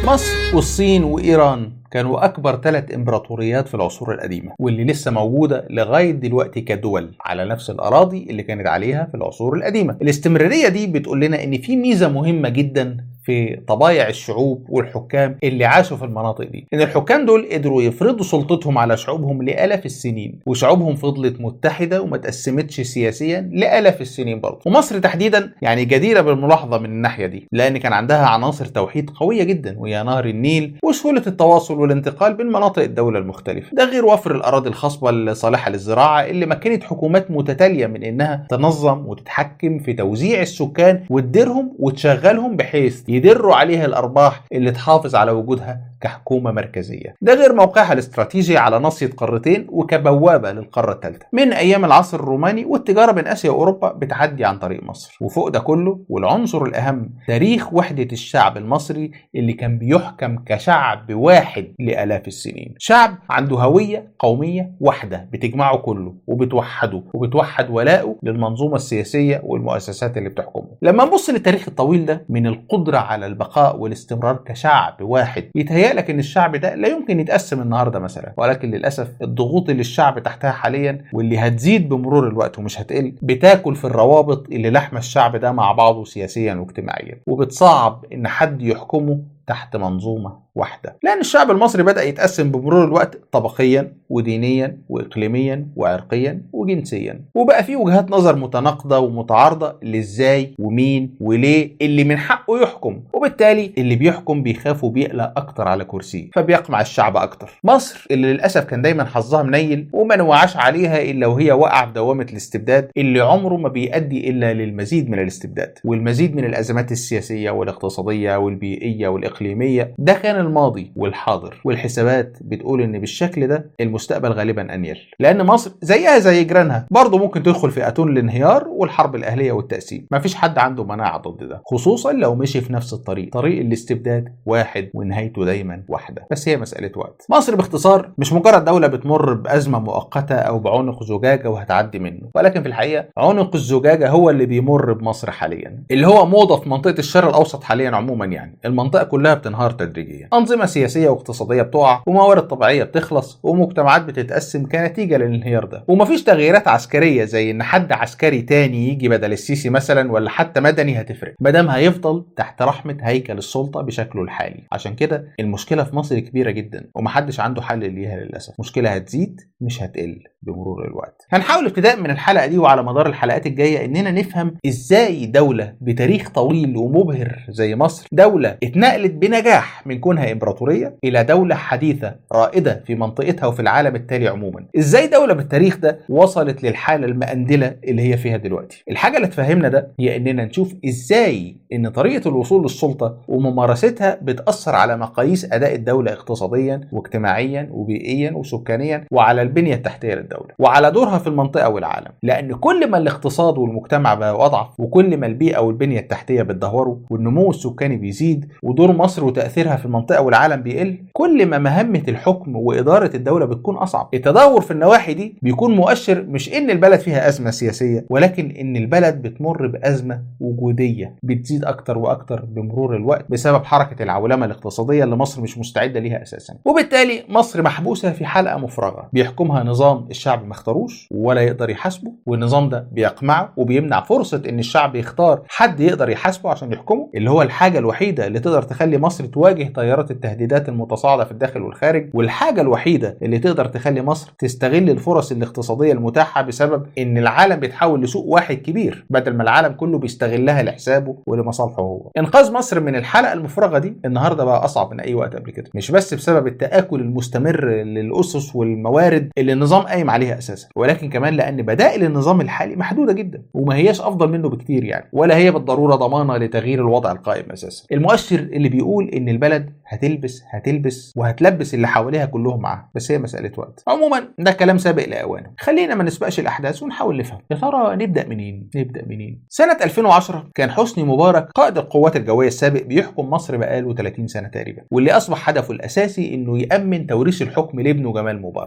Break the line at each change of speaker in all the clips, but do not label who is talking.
مصر والصين وإيران كانوا أكبر ثلاث إمبراطوريات في العصور القديمة واللي لسه موجودة لغاية دلوقتي كدول على نفس الأراضي اللي كانت عليها في العصور القديمة الاستمرارية دي بتقول لنا إن في ميزة مهمة جدا في طبايع الشعوب والحكام اللي عاشوا في المناطق دي ان الحكام دول قدروا يفرضوا سلطتهم على شعوبهم لالاف السنين وشعوبهم فضلت متحده وما تقسمتش سياسيا لالاف السنين برضه ومصر تحديدا يعني جديره بالملاحظه من الناحيه دي لان كان عندها عناصر توحيد قويه جدا وهي نهر النيل وسهوله التواصل والانتقال بين مناطق الدوله المختلفه ده غير وفر الاراضي الخصبه الصالحه للزراعه اللي مكنت حكومات متتاليه من انها تنظم وتتحكم في توزيع السكان وتديرهم وتشغلهم بحيث يدروا عليها الارباح اللي تحافظ على وجودها كحكومه مركزيه ده غير موقعها الاستراتيجي على ناصيه قارتين وكبوابه للقاره الثالثه من ايام العصر الروماني والتجاره بين اسيا واوروبا بتعدي عن طريق مصر وفوق ده كله والعنصر الاهم تاريخ وحده الشعب المصري اللي كان بيحكم كشعب واحد لالاف السنين شعب عنده هويه قوميه واحده بتجمعه كله وبتوحده وبتوحد ولاءه للمنظومه السياسيه والمؤسسات اللي بتحكمه لما نبص للتاريخ الطويل ده من القدره على البقاء والاستمرار كشعب واحد يتهيألك ان الشعب ده لا يمكن يتقسم النهارده مثلا ولكن للاسف الضغوط اللي الشعب تحتها حاليا واللي هتزيد بمرور الوقت ومش هتقل بتاكل في الروابط اللي لحم الشعب ده مع بعضه سياسيا واجتماعيا وبتصعب ان حد يحكمه تحت منظومه واحدة لأن الشعب المصري بدأ يتقسم بمرور الوقت طبقيا ودينيا وإقليميا وعرقيا وجنسيا وبقى في وجهات نظر متناقضة ومتعارضة لإزاي ومين وليه اللي من حقه يحكم وبالتالي اللي بيحكم بيخاف وبيقلق أكتر على كرسيه فبيقمع الشعب أكتر مصر اللي للأسف كان دايما حظها منيل وما نوعاش عليها إلا وهي واقعة في دوامة الاستبداد اللي عمره ما بيؤدي إلا للمزيد من الاستبداد والمزيد من الأزمات السياسية والاقتصادية والبيئية والإقليمية ده كان الماضي والحاضر والحسابات بتقول ان بالشكل ده المستقبل غالبا انيل لان مصر زيها زي جيرانها برضه ممكن تدخل في اتون الانهيار والحرب الاهليه والتقسيم مفيش حد عنده مناعه ضد ده خصوصا لو مشي في نفس الطريق طريق الاستبداد واحد ونهايته دايما واحده بس هي مساله وقت مصر باختصار مش مجرد دوله بتمر بازمه مؤقته او بعنق زجاجه وهتعدي منه ولكن في الحقيقه عنق الزجاجه هو اللي بيمر بمصر حاليا اللي هو موضه في منطقه الشرق الاوسط حاليا عموما يعني المنطقه كلها بتنهار تدريجيا أنظمة سياسية واقتصادية بتقع وموارد طبيعية بتخلص ومجتمعات بتتقسم كنتيجة للانهيار ده ومفيش تغييرات عسكرية زي إن حد عسكري تاني يجي بدل السيسي مثلا ولا حتى مدني هتفرق مادام هيفضل تحت رحمة هيكل السلطة بشكله الحالي عشان كده المشكلة في مصر كبيرة جدا ومحدش عنده حل ليها للأسف مشكلة هتزيد مش هتقل بمرور الوقت هنحاول ابتداء من الحلقة دي وعلى مدار الحلقات الجاية إننا نفهم إزاي دولة بتاريخ طويل ومبهر زي مصر دولة اتنقلت بنجاح من كونها امبراطوريه الى دوله حديثه رائده في منطقتها وفي العالم التالي عموما ازاي دوله بالتاريخ ده وصلت للحاله المأندله اللي هي فيها دلوقتي الحاجه اللي تفهمنا ده هي اننا نشوف ازاي ان طريقه الوصول للسلطه وممارستها بتاثر على مقاييس اداء الدوله اقتصاديا واجتماعيا وبيئيا وسكانيا وعلى البنيه التحتيه للدوله وعلى دورها في المنطقه والعالم لان كل ما الاقتصاد والمجتمع بقى اضعف وكل ما البيئه والبنيه التحتيه بتدهوروا والنمو السكاني بيزيد ودور مصر وتاثيرها في المنطقه والعالم بيقل كل ما مهمه الحكم واداره الدوله بتكون اصعب التدهور في النواحي دي بيكون مؤشر مش ان البلد فيها ازمه سياسيه ولكن ان البلد بتمر بازمه وجوديه بتزيد اكتر واكتر بمرور الوقت بسبب حركه العولمه الاقتصاديه اللي مصر مش مستعده ليها اساسا وبالتالي مصر محبوسه في حلقه مفرغه بيحكمها نظام الشعب ما اختاروش ولا يقدر يحاسبه والنظام ده بيقمعه وبيمنع فرصه ان الشعب يختار حد يقدر يحاسبه عشان يحكمه اللي هو الحاجه الوحيده اللي تقدر تخلي مصر تواجه تيارات التهديدات المتصاعده في الداخل والخارج والحاجه الوحيده اللي تقدر تخلي مصر تستغل الفرص الاقتصاديه المتاحه بسبب ان العالم بيتحول لسوق واحد كبير بدل ما العالم كله بيستغلها لحسابه ولمصالحه هو انقاذ مصر من الحلقه المفرغه دي النهارده بقى اصعب من اي وقت قبل كده مش بس بسبب التاكل المستمر للاسس والموارد اللي النظام قايم عليها اساسا ولكن كمان لان بدائل النظام الحالي محدوده جدا وما هياش افضل منه بكتير يعني ولا هي بالضروره ضمانه لتغيير الوضع القائم اساسا المؤشر اللي بيقول ان البلد هتلبس هتلبس وهتلبس اللي حواليها كلهم معاها بس هي مساله وقت عموما ده كلام سابق لاوانه خلينا ما نسبقش الاحداث ونحاول نفهم يا ترى نبدا منين نبدا منين سنه 2010 كان حسني مبارك قائد القوات الجويه السابق بيحكم مصر بقاله 30 سنه تقريبا واللي اصبح هدفه الاساسي انه يامن توريث الحكم لابنه جمال مبارك وايه اللي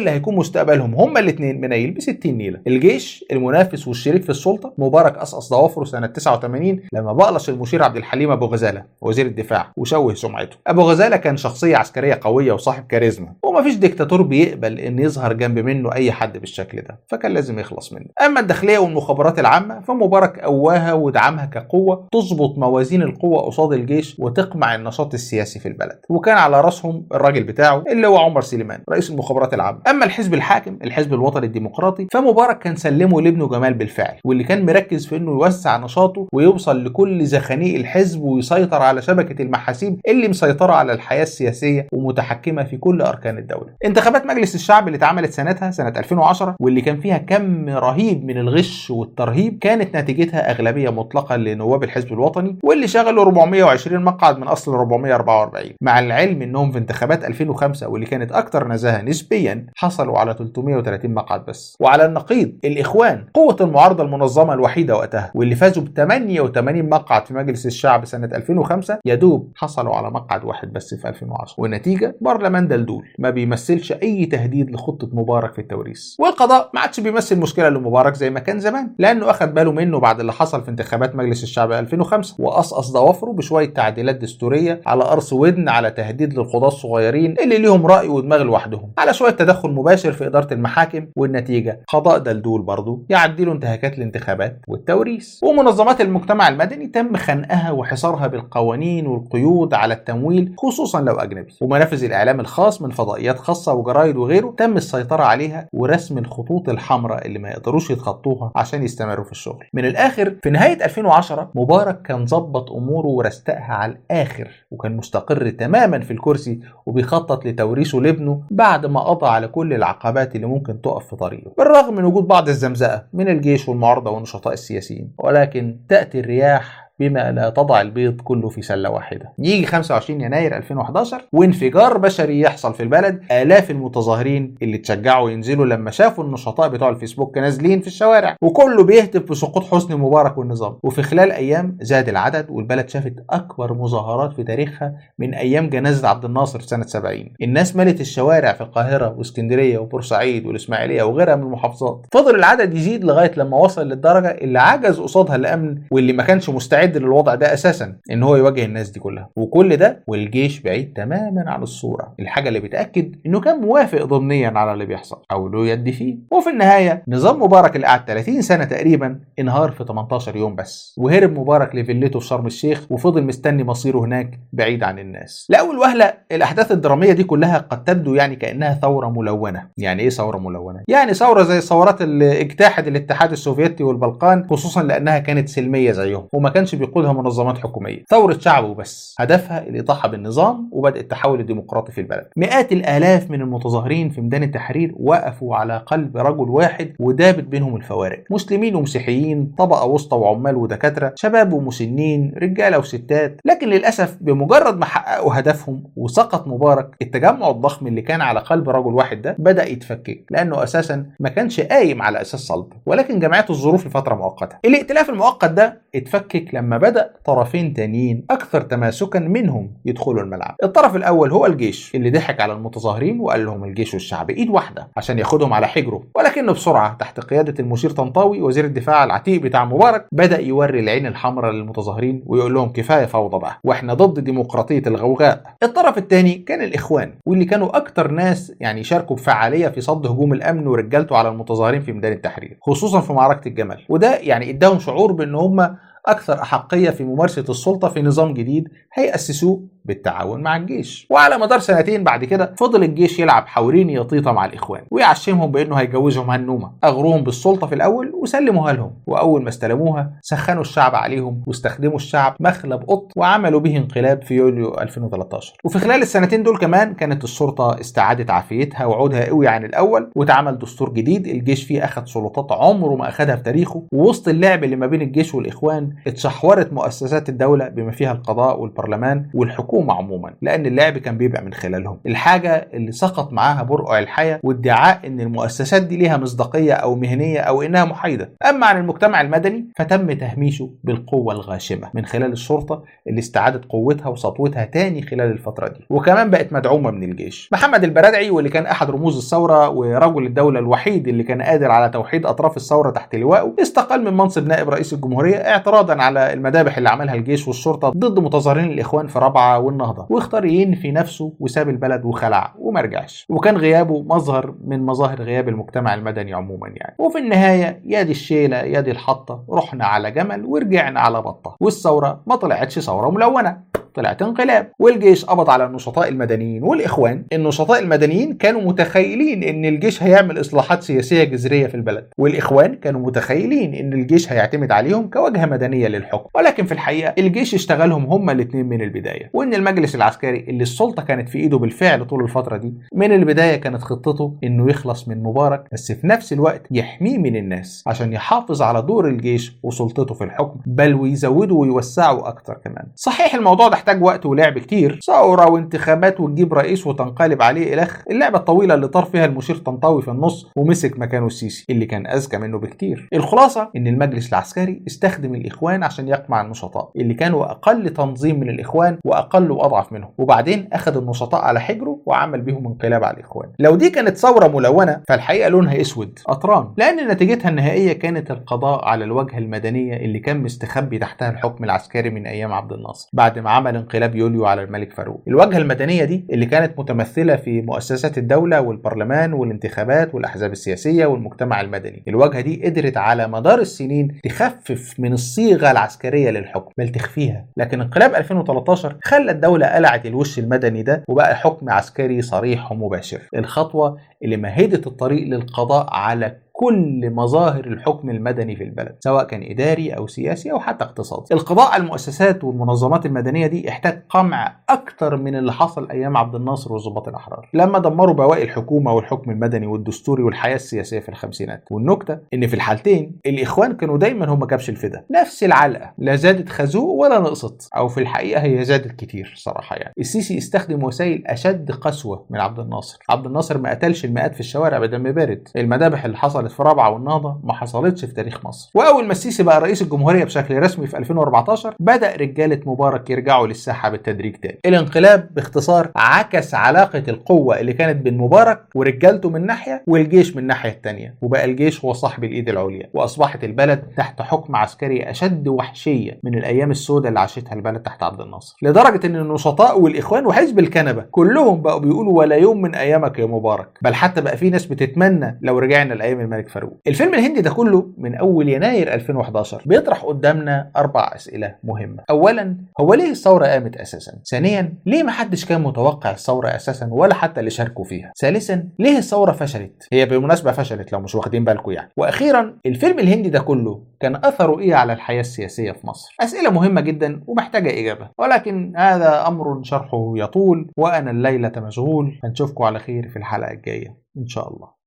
واللي هيكون مستقبلهم هما الاثنين منيل ب 60 نيله الجيش المنافس والشريك في السلطه مبارك قصقص ضوافره سنه 89 لما بقلش المشير عبد الحليم ابو غزاله وزير الدفاع وشوه سمعته ابو غزاله كان شخصيه عسكريه قويه وصاحب كاريزما ومفيش ديكتاتور بيقبل ان يظهر جنب منه اي حد بالشكل ده فكان لازم يخلص منه اما الداخليه والمخابرات العامه فمبارك قواها ودعمها كقوه تظبط موازين القوه قصاد الجيش وتقمع النشاط السياسي في البلد وكان على راسهم الراجل بتاعه اللي هو عمر سليمان رئيس المخابرات العامه اما الحزب الحاكم الحزب الوطني الديمقراطي فمبارك كان سلمه لابنه جمال بالفعل واللي كان مركز في انه يوسع نشاطه ويوصل لكل زخانيق الحزب ويسيطر على شبكه المحاسيب اللي مسيطره على الحياه السياسيه ومتحكمه في كل اركان الدوله انتخابات مجلس الشعب اللي اتعملت سنتها سنه 2010 واللي كان فيها كم رهيب من الغش والترهيب كانت نتيجتها اغلبيه مطلقه لنواب الحزب الوطني واللي شغلوا 420 مقعد من اصل 444 مع العلم انهم في انتخابات 2005 واللي كانت اكثر نزاهه نسبيا حصلوا على 330 مقعد بس وعلى النقيض الاخوان قوه المعارضه المنظمه الوحيده وقتها واللي فازوا ب 88 مقعد في مجلس الشعب سنه 2005 يا دوب حصلوا على مقعد واحد بس في 2010 والنتيجه برلمان دلدول ما بيمثلش اي تهديد لخطه مبارك في التوريث والقضاء ما عادش بيمثل مشكله لمبارك زي ما كان زمان لانه اخذ باله منه بعد اللي حصل في انتخابات مجلس الشعب 2005 وقصقص ضوافره بشويه تعديلات دستوريه على قرص ودن على تهديد للقضاه الصغيرين اللي ليهم راي ودماغ لوحدهم على شويه تدخل مباشر في اداره المحاكم والنتيجه قضاء دلدول برضه يعدلوا انتهاكات الانتخابات والتوريث ومنظمات المجتمع المدني تم خنقها وحصارها بالقوانين والقيود على التمويل خصوصا لو اجنبي ومنافذ الاعلام الخاص من فضائيات خاصه وجرايد وغيره تم السيطره عليها ورسم الخطوط الحمراء اللي ما يقدروش يتخطوها عشان يستمروا في الشغل من الاخر في نهايه 2010 مبارك كان ظبط اموره ورستقها على الاخر وكان مستقر تماما في الكرسي وبيخطط لتوريثه لابنه بعد ما قضى على كل العقبات اللي ممكن تقف في طريقه بالرغم من وجود بعض الزمزقه من الجيش والمعارضه والنشطاء السياسيين ولكن تاتي الرياح بما لا تضع البيض كله في سله واحده. يجي 25 يناير 2011 وانفجار بشري يحصل في البلد، آلاف المتظاهرين اللي اتشجعوا ينزلوا لما شافوا النشطاء بتوع الفيسبوك نازلين في الشوارع، وكله بيهتف بسقوط حسني مبارك والنظام، وفي خلال ايام زاد العدد والبلد شافت اكبر مظاهرات في تاريخها من ايام جنازه عبد الناصر في سنه 70. الناس ملت الشوارع في القاهره واسكندريه وبورسعيد والاسماعيليه وغيرها من المحافظات. فضل العدد يزيد لغايه لما وصل للدرجه اللي عجز قصادها الامن واللي ما كانش مستعد مستعد للوضع ده اساسا ان هو يواجه الناس دي كلها وكل ده والجيش بعيد تماما عن الصوره الحاجه اللي بتاكد انه كان موافق ضمنيا على اللي بيحصل او له يد فيه وفي النهايه نظام مبارك اللي قعد 30 سنه تقريبا انهار في 18 يوم بس وهرب مبارك لفيلته في شرم الشيخ وفضل مستني مصيره هناك بعيد عن الناس لاول وهله الاحداث الدراميه دي كلها قد تبدو يعني كانها ثوره ملونه يعني ايه ثوره ملونه يعني ثوره زي الثورات اللي اجتاحت الاتحاد السوفيتي والبلقان خصوصا لانها كانت سلميه زيهم وما كانش بيقودها منظمات حكوميه ثوره شعب وبس هدفها الاطاحه بالنظام وبدء التحول الديمقراطي في البلد مئات الالاف من المتظاهرين في ميدان التحرير وقفوا على قلب رجل واحد ودابت بينهم الفوارق مسلمين ومسيحيين طبقه وسطى وعمال ودكاتره شباب ومسنين رجاله وستات لكن للاسف بمجرد ما حققوا هدفهم وسقط مبارك التجمع الضخم اللي كان على قلب رجل واحد ده بدا يتفكك لانه اساسا ما كانش قايم على اساس صلب ولكن جمعته الظروف لفتره مؤقته الائتلاف المؤقت ده اتفكك لما بدا طرفين تانيين اكثر تماسكا منهم يدخلوا الملعب الطرف الاول هو الجيش اللي ضحك على المتظاهرين وقال لهم الجيش والشعب ايد واحده عشان ياخدهم على حجره ولكنه بسرعه تحت قياده المشير طنطاوي وزير الدفاع العتيق بتاع مبارك بدا يوري العين الحمراء للمتظاهرين ويقول لهم كفايه فوضى بقى واحنا ضد ديمقراطيه الغوغاء الطرف الثاني كان الاخوان واللي كانوا اكتر ناس يعني شاركوا بفعاليه في صد هجوم الامن ورجالته على المتظاهرين في ميدان التحرير خصوصا في معركه الجمل وده يعني اداهم شعور بان هم اكثر احقيه في ممارسه السلطه في نظام جديد هياسسوه بالتعاون مع الجيش وعلى مدار سنتين بعد كده فضل الجيش يلعب حورين يطيطه مع الاخوان ويعشمهم بانه هيجوزهم هالنومه اغروهم بالسلطه في الاول وسلموها لهم واول ما استلموها سخنوا الشعب عليهم واستخدموا الشعب مخلب قط وعملوا به انقلاب في يوليو 2013 وفي خلال السنتين دول كمان كانت الشرطه استعادت عافيتها وعودها قوي عن الاول واتعمل دستور جديد الجيش فيه اخذ سلطات عمره ما اخذها في تاريخه ووسط اللعب اللي ما بين الجيش والاخوان اتشحورت مؤسسات الدوله بما فيها القضاء والبرلمان والحكومه الحكومه عموما لان اللعب كان بيبقى من خلالهم الحاجه اللي سقط معاها برقع الحياه وادعاء ان المؤسسات دي ليها مصداقيه او مهنيه او انها محايده اما عن المجتمع المدني فتم تهميشه بالقوه الغاشمه من خلال الشرطه اللي استعادت قوتها وسطوتها تاني خلال الفتره دي وكمان بقت مدعومه من الجيش محمد البرادعي واللي كان احد رموز الثوره ورجل الدوله الوحيد اللي كان قادر على توحيد اطراف الثوره تحت لوائه استقال من منصب نائب رئيس الجمهوريه اعتراضا على المذابح اللي عملها الجيش والشرطه ضد متظاهرين الاخوان في رابعه والنهضه واختار ينفي نفسه وساب البلد وخلع وما رجعش وكان غيابه مظهر من مظاهر غياب المجتمع المدني عموما يعني وفي النهايه يا دي الشيله يا دي الحطه رحنا على جمل ورجعنا على بطه والثوره ما طلعتش ثوره ملونه طلعت انقلاب والجيش قبض على النشطاء المدنيين والاخوان النشطاء المدنيين كانوا متخيلين ان الجيش هيعمل اصلاحات سياسيه جذريه في البلد والاخوان كانوا متخيلين ان الجيش هيعتمد عليهم كواجهه مدنيه للحكم ولكن في الحقيقه الجيش اشتغلهم هما الاثنين من البدايه وان المجلس العسكري اللي السلطه كانت في ايده بالفعل طول الفتره دي من البدايه كانت خطته انه يخلص من مبارك بس في نفس الوقت يحميه من الناس عشان يحافظ على دور الجيش وسلطته في الحكم بل ويزوده ويوسعه اكتر كمان صحيح الموضوع ده احتاج وقت ولعب كتير ثوره وانتخابات وتجيب رئيس وتنقلب عليه الخ اللعبه الطويله اللي طار فيها المشير طنطاوي في النص ومسك مكانه السيسي اللي كان اذكى منه بكتير الخلاصه ان المجلس العسكري استخدم الاخوان عشان يقمع النشطاء اللي كانوا اقل تنظيم من الاخوان واقل واضعف منهم وبعدين اخذ النشطاء على حجره وعمل بيهم انقلاب على الاخوان لو دي كانت ثوره ملونه فالحقيقه لونها اسود اطران لان نتيجتها النهائيه كانت القضاء على الواجهه المدنيه اللي كان مستخبي تحتها الحكم العسكري من ايام عبد الناصر بعد ما عمل انقلاب يوليو على الملك فاروق الواجهه المدنيه دي اللي كانت متمثله في مؤسسات الدوله والبرلمان والانتخابات والاحزاب السياسيه والمجتمع المدني الواجهه دي قدرت على مدار السنين تخفف من الصيغه العسكريه للحكم بل تخفيها لكن انقلاب 2013 خلى الدوله قلعت الوش المدني ده وبقى حكم عسكري صريح ومباشر الخطوه اللي مهدت الطريق للقضاء على كل مظاهر الحكم المدني في البلد سواء كان إداري أو سياسي أو حتى اقتصادي القضاء على المؤسسات والمنظمات المدنية دي احتاج قمع أكتر من اللي حصل أيام عبد الناصر والضباط الأحرار لما دمروا بواقي الحكومة والحكم المدني والدستوري والحياة السياسية في الخمسينات والنكتة إن في الحالتين الإخوان كانوا دايما هم كبش الفدا نفس العلقة لا زادت خازوق ولا نقصت أو في الحقيقة هي زادت كتير صراحة يعني السيسي استخدم وسائل أشد قسوة من عبد الناصر عبد الناصر ما قتلش المئات في الشوارع بدم بارد المذابح اللي حصلت في رابعه والنهضه ما حصلتش في تاريخ مصر واول ما السيسي بقى رئيس الجمهوريه بشكل رسمي في 2014 بدا رجاله مبارك يرجعوا للساحه بالتدريج تاني الانقلاب باختصار عكس علاقه القوه اللي كانت بين مبارك ورجالته من ناحيه والجيش من الناحيه الثانيه وبقى الجيش هو صاحب الايد العليا واصبحت البلد تحت حكم عسكري اشد وحشيه من الايام السوداء اللي عاشتها البلد تحت عبد الناصر لدرجه ان النشطاء والاخوان وحزب الكنبه كلهم بقوا بيقولوا ولا يوم من ايامك يا مبارك بل حتى بقى في ناس بتتمنى لو رجعنا لايام الملك فاروق الفيلم الهندي ده كله من اول يناير 2011 بيطرح قدامنا اربع اسئله مهمه اولا هو ليه الثوره قامت اساسا ثانيا ليه ما حدش كان متوقع الثوره اساسا ولا حتى اللي شاركوا فيها ثالثا ليه الثوره فشلت هي بالمناسبه فشلت لو مش واخدين بالكم يعني واخيرا الفيلم الهندي ده كله كان اثره ايه على الحياه السياسيه في مصر اسئله مهمه جدا ومحتاجه اجابه ولكن هذا امر شرحه يطول وانا الليله مشغول هنشوفكم على خير في الحلقه الجايه ان شاء الله